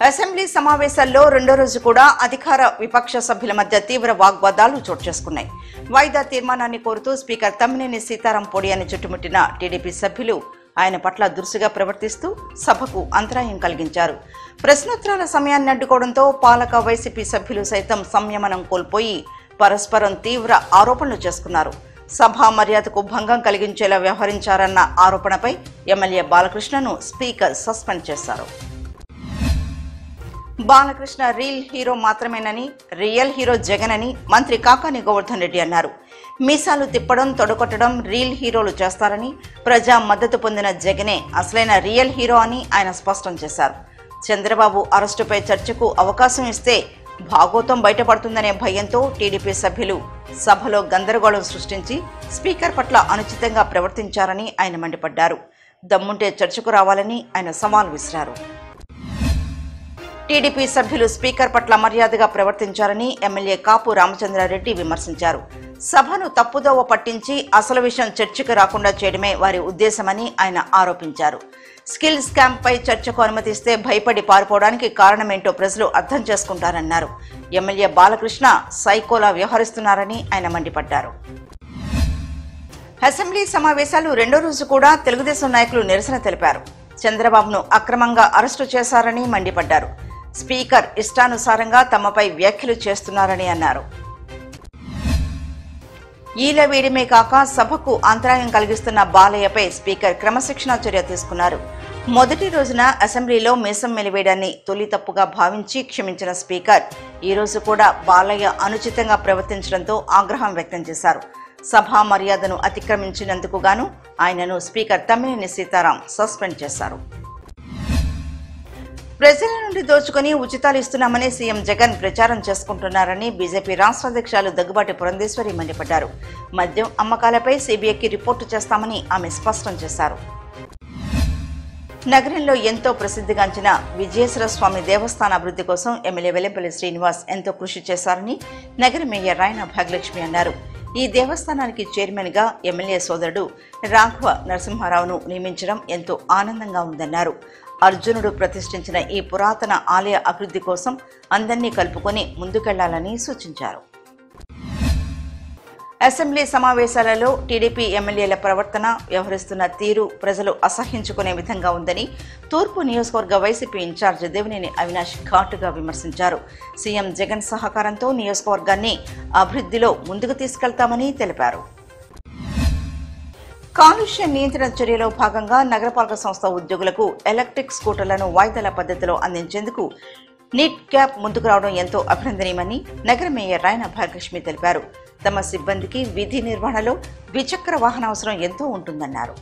assembly సమావేశాల్లో రెండో రోజు కూడా అధికార విపక్ష సభ్యుల మధ్య తీవ్ర వాగ్వాదాలు చోటు చేసుకున్నాయి వాయిదా తీర్మానాన్ని కోరుతూ స్పీకర్ తమ్మినేని సీతారాం పొడియాన్ని చుట్టుముట్టిన టీడీపీ సభ్యులు ఆయన పట్ల దురుసుగా ప్రవర్తిస్తూ సభకు అంతరాయం కలిగించారు ప్రశ్నోత్తరాల సమయాన్ని అడ్డుకోవడంతో పాలక వైసీపీ సభ్యులు సైతం సంయమనం కోల్పోయి పరస్పరం తీవ్ర ఆరోపణలు చేసుకున్నారు సభా మర్యాదకు భంగం కలిగించేలా వ్యవహరించారన్న ఆరోపణపై ఎమ్మెల్యే బాలకృష్ణను స్పీకర్ సస్పెండ్ చేశారు బాలకృష్ణ రీల్ హీరో మాత్రమేనని రియల్ హీరో జగన్ అని మంత్రి కాకాని గోవర్ధన్ రెడ్డి అన్నారు మీసాలు తిప్పడం తొడగొట్టడం రీల్ హీరోలు చేస్తారని ప్రజా మద్దతు పొందిన జగనే అసలైన రియల్ హీరో అని ఆయన స్పష్టం చేశారు చంద్రబాబు అరెస్టుపై చర్చకు అవకాశం ఇస్తే భాగోతం బయటపడుతుందనే భయంతో టీడీపీ సభ్యులు సభలో గందరగోళం సృష్టించి స్పీకర్ పట్ల అనుచితంగా ప్రవర్తించారని ఆయన మండిపడ్డారు దమ్ముంటే చర్చకు రావాలని ఆయన సవాల్ విసిరారు టీడీపీ సభ్యులు స్పీకర్ పట్ల మర్యాదగా ప్రవర్తించారని ఎమ్మెల్యే కాపు రామచంద్రారెడ్డి విమర్శించారు సభను తప్పుదోవ పట్టించి అసలు విషయం చర్చకు రాకుండా చేయడమే వారి ఉద్దేశమని ఆయన ఆరోపించారు స్కిల్ స్కామ్ పై చర్చకు అనుమతిస్తే భయపడి పారిపోవడానికి కారణమేంటో ప్రజలు అర్థం చేసుకుంటారన్నారు ఎమ్మెల్యే బాలకృష్ణ సైకోలా వ్యవహరిస్తున్నారని ఆయన మండిపడ్డారు అసెంబ్లీ సమావేశాలు రెండో రోజు కూడా తెలుగుదేశం నాయకులు నిరసన తెలిపారు చంద్రబాబును అక్రమంగా అరెస్టు చేశారని మండిపడ్డారు స్పీకర్ ఇష్టానుసారంగా తమపై వ్యాఖ్యలు చేస్తున్నారని అన్నారు ఈల వేడిమే కాక సభకు అంతరాయం కలిగిస్తున్న బాలయ్యపై స్పీకర్ క్రమశిక్షణా చర్య తీసుకున్నారు మొదటి రోజున అసెంబ్లీలో మీసం మెలివేయడాన్ని తొలి తప్పుగా భావించి క్షమించిన స్పీకర్ ఈ రోజు కూడా బాలయ్య అనుచితంగా ప్రవర్తించడంతో ఆగ్రహం వ్యక్తం చేశారు సభా మర్యాదను అతిక్రమించినందుకు గాను ఆయనను స్పీకర్ తమ్మినేని సీతారాం సస్పెండ్ చేశారు ప్రజల నుండి దోచుకొని ఉచితాలు ఇస్తున్నామని సీఎం జగన్ ప్రచారం చేసుకుంటున్నారని బీజేపీ రాష్ట్ర అధ్యక్షులు దగ్గుబాటి పురంధేశ్వరి మండిపడ్డారు మద్యం అమ్మకాలపై సీబీఐకి రిపోర్టు చేస్తామని ఆమె స్పష్టం చేశారు నగరంలో ఎంతో ప్రసిద్ధిగాంచిన విజయేశ్వర స్వామి దేవస్థాన అభివృద్ధి కోసం ఎమ్మెల్యే వెల్లంపల్లి శ్రీనివాస్ ఎంతో కృషి చేశారని నగర మేయర్ రాయన భాగ్యలక్ష్మి అన్నారు ఈ దేవస్థానానికి చైర్మన్ గా ఎమ్మెల్యే సోదరుడు రాఘవ నరసింహారావును నియమించడం ఎంతో ఆనందంగా ఉందన్నారు అర్జునుడు ప్రతిష్ఠించిన ఈ పురాతన ఆలయ అభివృద్ధి కోసం అందరినీ కలుపుకొని ముందుకెళ్లాలని సూచించారు అసెంబ్లీ సమావేశాలలో టీడీపీ ఎమ్మెల్యేల ప్రవర్తన వ్యవహరిస్తున్న తీరు ప్రజలు అసహ్యించుకునే విధంగా ఉందని తూర్పు నియోజకవర్గ వైసీపీ ఇన్ఛార్జ్ దేవినేని అవినాష్ ఘాటుగా విమర్శించారు సీఎం జగన్ సహకారంతో నియోజకవర్గాన్ని అభివృద్ధిలో ముందుకు తీసుకెళ్తామని తెలిపారు కాలుష్య నియంత్రణ చర్యలో భాగంగా నగరపాలక సంస్థ ఉద్యోగులకు ఎలక్ట్రిక్ స్కూటర్లను వాయిదాల పద్ధతిలో అందించేందుకు నీట్ క్యాప్ ముందుకు రావడం ఎంతో అభినందనీయమని నగర మేయర్ రాయన భాగ్యలక్ష్మి తెలిపారు తమ సిబ్బందికి విధి నిర్వహణలో ద్విచక్ర వాహన అవసరం ఎంతో ఉంటుందన్నారు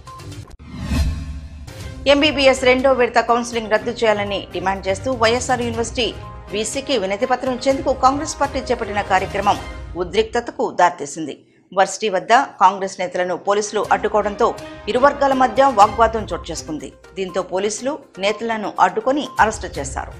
ఎంబీబీఎస్ రెండో విడత కౌన్సిలింగ్ రద్దు చేయాలని డిమాండ్ చేస్తూ వైఎస్ఆర్ యూనివర్సిటీ వీసీకి వినతి పత్రం ఇచ్చేందుకు కాంగ్రెస్ పార్టీ చేపట్టిన కార్యక్రమం ఉద్రిక్తతకు దారితీసింది వర్సిటీ వద్ద కాంగ్రెస్ నేతలను పోలీసులు అడ్డుకోవడంతో ఇరు వర్గాల మధ్య వాగ్వాదం చోటు చేసుకుంది దీంతో పోలీసులు నేతలను అడ్డుకొని అరెస్టు చేశారు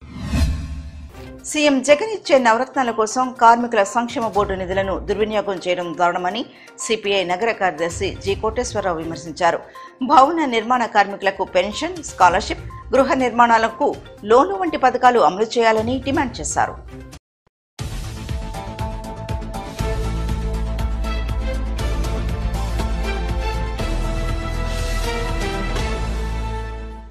సీఎం జగన్ ఇచ్చే నవరత్నాల కోసం కార్మికుల సంక్షేమ బోర్డు నిధులను దుర్వినియోగం చేయడం దారుణమని సిపిఐ నగర కార్యదర్శి జి కోటేశ్వరరావు విమర్శించారు భవన నిర్మాణ కార్మికులకు పెన్షన్ స్కాలర్షిప్ గృహ నిర్మాణాలకు లోను వంటి పథకాలు అమలు చేయాలని డిమాండ్ చేశారు